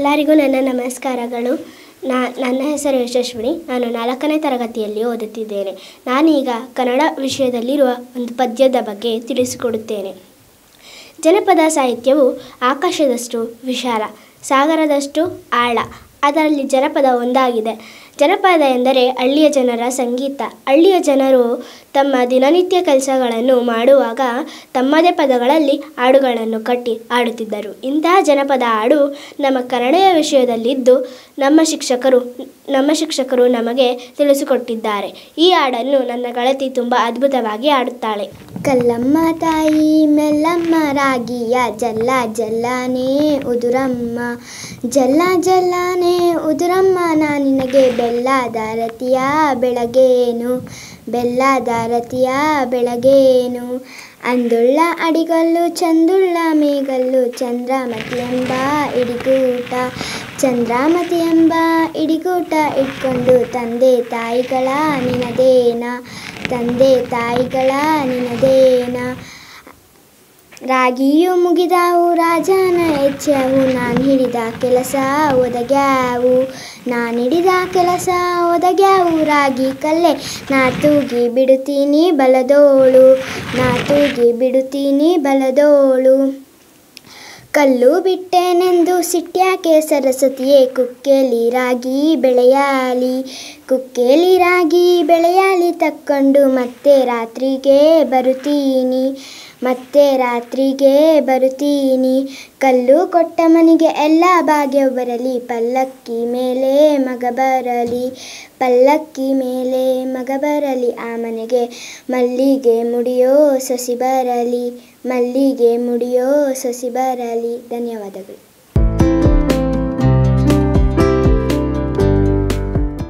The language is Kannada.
ಎಲ್ಲರಿಗೂ ನನ್ನ ನಮಸ್ಕಾರಗಳು ನಾ ನನ್ನ ಹೆಸರು ಯಶಸ್ವಿನಿ ನಾನು ನಾಲ್ಕನೇ ತರಗತಿಯಲ್ಲಿ ಓದುತ್ತಿದ್ದೇನೆ ನಾನೀಗ ಕನ್ನಡ ವಿಷಯದಲ್ಲಿರುವ ಒಂದು ಪದ್ಯದ ಬಗ್ಗೆ ತಿಳಿಸಿಕೊಡುತ್ತೇನೆ ಜನಪದ ಸಾಹಿತ್ಯವು ಆಕಾಶದಷ್ಟು ವಿಶಾಲ ಸಾಗರದಷ್ಟು ಆಳ ಅದರಲ್ಲಿ ಜನಪದ ಒಂದಾಗಿದೆ ಜನಪದ ಎಂದರೆ ಹಳ್ಳಿಯ ಜನರ ಸಂಗೀತ ಹಳ್ಳಿಯ ಜನರು ತಮ್ಮ ದಿನನಿತ್ಯ ಕೆಲಸಗಳನ್ನು ಮಾಡುವಾಗ ತಮ್ಮದೇ ಪದಗಳಲ್ಲಿ ಹಾಡುಗಳನ್ನು ಕಟ್ಟಿ ಹಾಡುತ್ತಿದ್ದರು ಇಂತಹ ಜನಪದ ಹಾಡು ನಮ್ಮ ಕನ್ನಡ ವಿಷಯದಲ್ಲಿದ್ದು ನಮ್ಮ ಶಿಕ್ಷಕರು ನಮ್ಮ ಶಿಕ್ಷಕರು ನಮಗೆ ತಿಳಿಸಿಕೊಟ್ಟಿದ್ದಾರೆ ಈ ಹಾಡನ್ನು ನನ್ನ ಗೆಳತಿ ತುಂಬ ಅದ್ಭುತವಾಗಿ ಹಾಡುತ್ತಾಳೆ ಕಲ್ಲಮ್ಮ ತಾಯಿ ಮೆಲ್ಲಮ್ಮ ರಾಗಿಯ ಜಲ್ಲ ಜಲ್ಲಾನೇ ಉದುರಮ್ಮ ಜಲ್ಲ ಜಲ್ಲಾನೇ ಉದುರಮ್ಮ ನಾ ನಿನಗೆ ಬೆಲ್ಲದಾರತಿಯ ಬೆಳಗೇನು ಬೆಲ್ಲದಾರತಿಯ ಬೆಳಗೇನು ಅಂದುಳ್ಳ ಅಡಿಗಲ್ಲು ಚಂದುಳ್ಳ ಮೇಗಲ್ಲು ಚಂದ್ರಮತಿ ಎಂಬ ಇಡಿಗೂಟ ಚಂದ್ರಮತಿ ಎಂಬ ಇಡಿಗೂಟ ಇಟ್ಕೊಂಡು ತಂದೆ ತಾಯಿಗಳ ನಿನದೇನ ತಂದೆ ತಾಯಿಗಳ ನಿನದೇನ ರಾಗಿಯು ಮುಗಿದಾವು ರಾಜನ ಹೆಚ್ಚವು ನಾನು ಹಿಡಿದ ಕೆಲಸ ಒದಗ್ಯಾವು ನಾನು ಹಿಡಿದ ಕೆಲಸ ಒದಗ್ಯಾವು ರಾಗಿ ಕಲ್ಲೆ ನಾ ತೂಗಿ ಬಿಡುತ್ತೀನಿ ಬಲದೋಳು ನಾ ತೂಗಿ ಬಿಡುತ್ತೀನಿ ಬಲದೋಳು ಕಲ್ಲು ಬಿಟ್ಟೆನೆಂದು ಸಿಟ್ಯಾಕೆ ಸರಸ್ವತಿಯೇ ಕುಕ್ಕೇಲಿ ರಾಗಿ ಬೆಳೆಯಾಲಿ ಕುಕ್ಕೇಲಿ ರಾಗಿ ಬೆಳೆಯಾಲಿ ತಕ್ಕೊಂಡು ಮತ್ತೆ ರಾತ್ರಿಗೆ ಬರುತ್ತೀನಿ ಮತ್ತೆ ರಾತ್ರಿಗೆ ಬರುತ್ತೀನಿ ಕಲ್ಲು ಕೊಟ್ಟ ಮನೆಗೆ ಎಲ್ಲ ಭಾಗ್ಯ ಬರಲಿ ಪಲ್ಲಕ್ಕಿ ಮೇಲೆ ಮಗ ಬರಲಿ ಪಲ್ಲಕ್ಕಿ ಮೇಲೆ ಮಗ ಬರಲಿ ಆ ಮನೆಗೆ ಮಲ್ಲಿಗೆ ಮುಡಿಯೋ ಸೊಸಿ ಬರಲಿ ಮಲ್ಲಿಗೆ ಮುಡಿಯೋ ಸೊಸಿ ಬರಲಿ ಧನ್ಯವಾದಗಳು